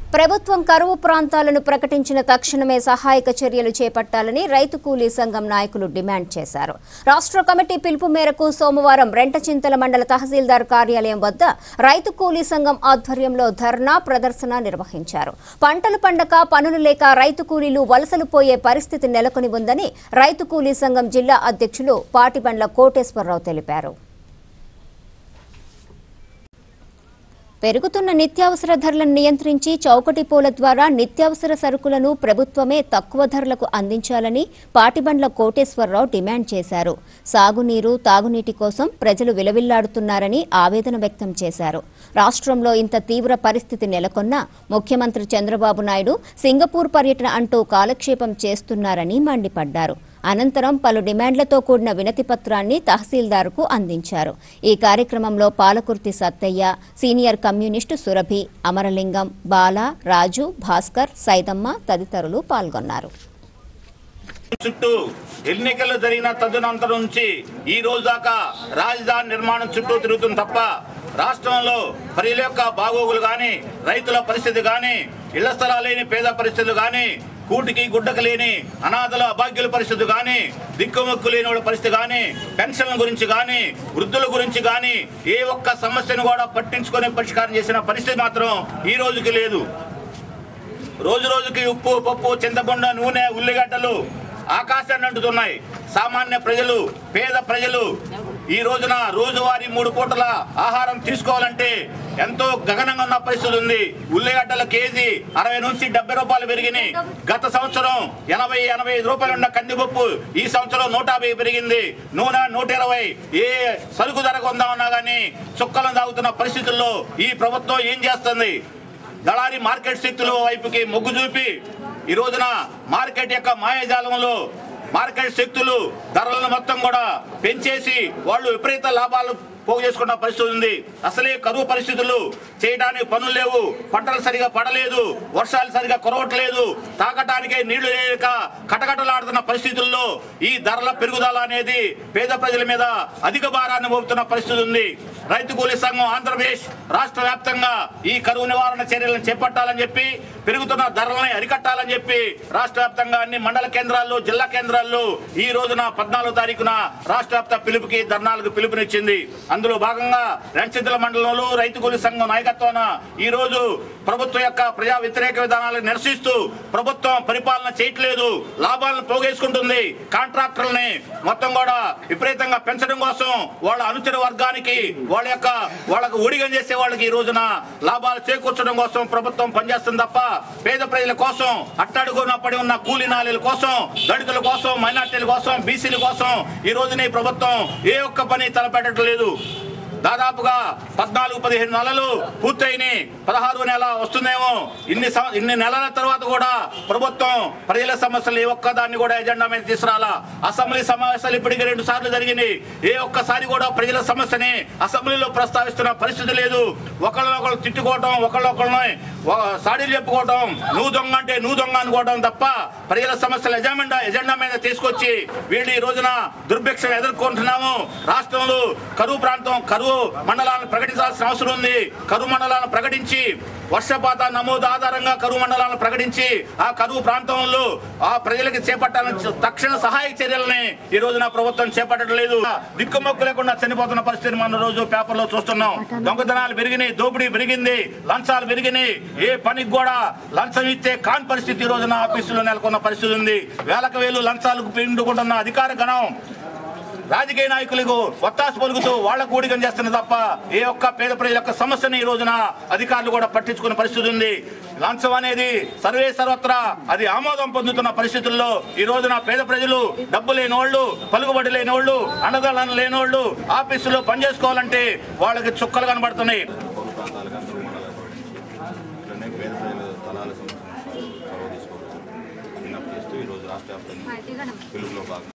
ప్రభుత్వం కరువు ప్రాంతాలను ప్రకటించిన తక్షణమే సహాయక చర్యలు చేపట్టాలని రైతు కూలీ సంఘం నాయకులు డిమాండ్ చేశారు రాష్ట్ర కమిటీ పిలుపు మేరకు సోమవారం రెంటచింతల మండల తహసీల్దార్ కార్యాలయం వద్ద రైతు కూలీ సంఘం ఆధ్వర్యంలో ధర్నా ప్రదర్శన నిర్వహించారు పంటలు పండక పనులు లేక రైతు కూలీలు వలసలు పోయే పరిస్థితి నెలకొని ఉందని రైతు కూలీ సంఘం జిల్లా అధ్యక్షులు పాటిబండ్ల కోటేశ్వరరావు తెలిపారు పెరుగుతున్న నిత్యావసర ధరలను నియంత్రించి చౌకటి పూల ద్వారా నిత్యావసర సరుకులను ప్రభుత్వమే తక్కువ ధరలకు అందించాలని పాటిబండ్ల కోటేశ్వరరావు డిమాండ్ చేశారు సాగునీరు తాగునీటి కోసం ప్రజలు విలవిల్లాడుతున్నారని ఆవేదన వ్యక్తం చేశారు రాష్ట్రంలో ఇంత తీవ్ర పరిస్థితి నెలకొన్నా ముఖ్యమంత్రి చంద్రబాబు నాయుడు సింగపూర్ పర్యటన అంటూ కాలక్షేపం చేస్తున్నారని మండిపడ్డారు అనంతరం పలు డిమాండ్లతో కూడిన వినతి పత్రాన్ని తహసీల్దార్కు అందించారు ఈ కార్యక్రమంలో పాలకుర్తి సత్తయ్య సీనియర్ కమ్యూనిస్టు సురభి అమరలింగం బాల రాజు భాస్కర్ సైదమ్మ తదితరులు పాల్గొన్నారు చుట్టూ ఎన్నికలు జరిగిన తదనంతరం నుంచి ఈ రోజు దాకా రాజధాని నిర్మాణం చుట్టూ తిరుగుతుంది తప్ప రాష్ట్రంలో ప్రజల యొక్క బాగోగులు కానీ రైతుల పరిస్థితి కానీ ఇళ్ల స్థలాలు లేని పేద పరిస్థితులు కానీ కూటికి గుడ్డకు లేని అనాథల అభాగ్యుల పరిస్థితి కానీ దిక్కుముక్కు లేని వాళ్ళ పరిస్థితి కానీ పెన్షన్ల గురించి కానీ వృద్ధుల గురించి కానీ ఏ ఒక్క సమస్యను కూడా పట్టించుకొని పరిష్కారం చేసిన పరిస్థితి మాత్రం ఈ రోజుకి లేదు రోజు రోజుకి ఉప్పు పప్పు చింతపండు నూనె ఉల్లిగడ్డలు ఆకాశాన్ని అంటుతున్నాయి సామాన్య ప్రజలు పేద ప్రజలు ఈ రోజున రోజువారీ మూడు పూటల ఆహారం తీసుకోవాలంటే ఎంతో గగనంగా ఉన్న పరిస్థితి ఉంది ఉల్లిగడ్డల కేజీ అరవై నుంచి డెబ్బై రూపాయలు పెరిగినాయి గత సంవత్సరం ఎనభై ఎనభై ఐదు రూపాయలు ఉన్న కందిపప్పు ఈ సంవత్సరం నూట యాభై పెరిగింది నూనె నూట ఇరవై ఏ సరుకు ధర కొందామన్నా కానీ చుక్కలను తాగుతున్న పరిస్థితుల్లో ఈ ప్రభుత్వం ఏం చేస్తుంది దళారీ మార్కెట్ శక్తుల వైపుకి మొగ్గు చూపి ఈ రోజున మార్కెట్ యొక్క మాయాజాలంలో మార్కెట్ శక్తులు ధరలను మొత్తం కూడా పెంచేసి వాళ్ళు విపరీత లాభాలు పోగు చేసుకున్న పరిస్థితి ఉంది అసలే కరువు పరిస్థితులు చేయడానికి పనులు లేవు పంటలు సరిగా పడలేదు వర్షాలు సరిగా కురవట్లేదు తాగటానికే నీళ్లు లేక కటకటలాడుతున్న పరిస్థితుల్లో ఈ ధరల పెరుగుదల అనేది పేద ప్రజల మీద అధిక భారాన్ని మోపుతున్న పరిస్థితి ఉంది రైతు కూలీ సంఘం ఆంధ్రప్రదేశ్ రాష్ట్ర వ్యాప్తంగా ఈ కరువు నివారణ చర్యలను చేపట్టాలని చెప్పి పెరుగుతున్న ధరలని అరికట్టాలని చెప్పి రాష్ట్ర వ్యాప్తంగా అన్ని మండల కేంద్రాల్లో జిల్లా కేంద్రాల్లో ఈ రోజున పద్నాలుగో తారీఖున రాష్ట్ర వ్యాప్త పిలుపుకి ధర్నాలకు పిలుపునిచ్చింది అందులో భాగంగా రణచితుల మండలంలో రైతు కూలీ సంఘం నాయకత్వాన ఈ రోజు ప్రభుత్వం యొక్క ప్రజా వ్యతిరేక విధానాలను నిరసిస్తూ ప్రభుత్వం పరిపాలన చేయట్లేదు లాభాలను పోగేసుకుంటుంది కాంట్రాక్టర్లని మొత్తం కూడా విపరీతంగా పెంచడం కోసం వాళ్ళ అనుచర వర్గానికి వాళ్ళ యొక్క వాళ్ళకు ఊడిగం చేసే వాళ్ళకి ఈ రోజున లాభాలు చేకూర్చడం కోసం ప్రభుత్వం పనిచేస్తుంది తప్ప పేద ప్రజల కోసం అట్టడుగున పడి ఉన్న కూలీ నాలీల కోసం దళితుల కోసం మైనార్టీల కోసం బీసీల కోసం ఈ రోజున ఈ ప్రభుత్వం ఏ ఒక్క పని తలపెట్టడం లేదు దాదాపుగా పద్నాలుగు పదిహేను నెలలు పూర్తయినాయి పదహారు నెల వస్తుందేమో ఇన్ని సం- ఇన్ని నెలల తర్వాత కూడా ప్రభుత్వం ప్రజల సమస్యలు ఏ ఒక్క దాన్ని కూడా ఎజెండా మీద తీసుకురాలా అసెంబ్లీ సమావేశాలు ఇప్పటికి రెండు సార్లు జరిగినాయి ఏ ఒక్కసారి కూడా ప్రజల సమస్యని అసెంబ్లీలో ప్రస్తావిస్తున్న పరిస్థితి లేదు ఒకళ్ళనొకళ్ళు తిట్టుకోవటం ఒకళ్ళొకళ్ళని సాడీలు చెప్పుకోవటం నువ్వు దొంగ అంటే నువ్వు దొంగ అనుకోవడం తప్ప ప్రజల సమస్యల ఎజెండా ఎజెండా మీద తీసుకొచ్చి వీళ్ళు ఈ రోజున దుర్భిక్షం ఎదుర్కొంటున్నాము రాష్ట్రంలో కరువు ప్రాంతం కరువు మండలాలను ప్రకటించాల్సిన అవసరం ఉంది కరువు మండలాలను ప్రకటించి వర్షపాత నమోదు ఆధారంగా కరువు మండలాలను ప్రకటించి ఆ కరువు ప్రాంతంలో ఆ ప్రజలకు చేపట్టాలని తక్షణ సహాయక చర్యలని ఈ రోజున ప్రభుత్వం చేపట్టడం లేదు దిక్కుమొక్కు లేకుండా చనిపోతున్న పరిస్థితిని మనం రోజు పేపర్లో చూస్తున్నాం దొంగతనాలు పెరిగినాయి దోపిడీ పెరిగింది లంచాలు పెరిగినాయి ఏ పనికి కూడా లంచం ఇచ్చే కాని పరిస్థితి ఈ రోజున ఆఫీసులో నెలకొన్న పరిస్థితి ఉంది వేలకు వేలు లంచాలకు పిండుకుంటున్న అధికార గణం రాజకీయ నాయకులకు ఒత్తాసు పలుకుతూ వాళ్ళ కూడికం చేస్తున్న తప్ప ఏ ఒక్క పేద ప్రజల యొక్క సమస్యని ఈ రోజున అధికారులు కూడా పట్టించుకునే పరిస్థితి ఉంది లంచం అనేది సర్వే సర్వత్రా అది ఆమోదం పొందుతున్న పరిస్థితుల్లో ఈ రోజున పేద ప్రజలు డబ్బు లేని వాళ్ళు పలుకుబడి లేని వాళ్ళు అండదళం లేని వాళ్ళు ఆఫీసులో పనిచేసుకోవాలంటే వాళ్ళకి చుక్కలు కనబడుతున్నాయి ప్రాంతాలు కానీ మండలాలు ఇట్లనే పేద ప్రజల స్థలాల సమస్యను చొరవ తీసుకోవచ్చు విజ్ఞప్తి చేస్తూ ఈరోజు రాష్ట్ర వ్యాప్తంగా పిలుపులో భాగంగా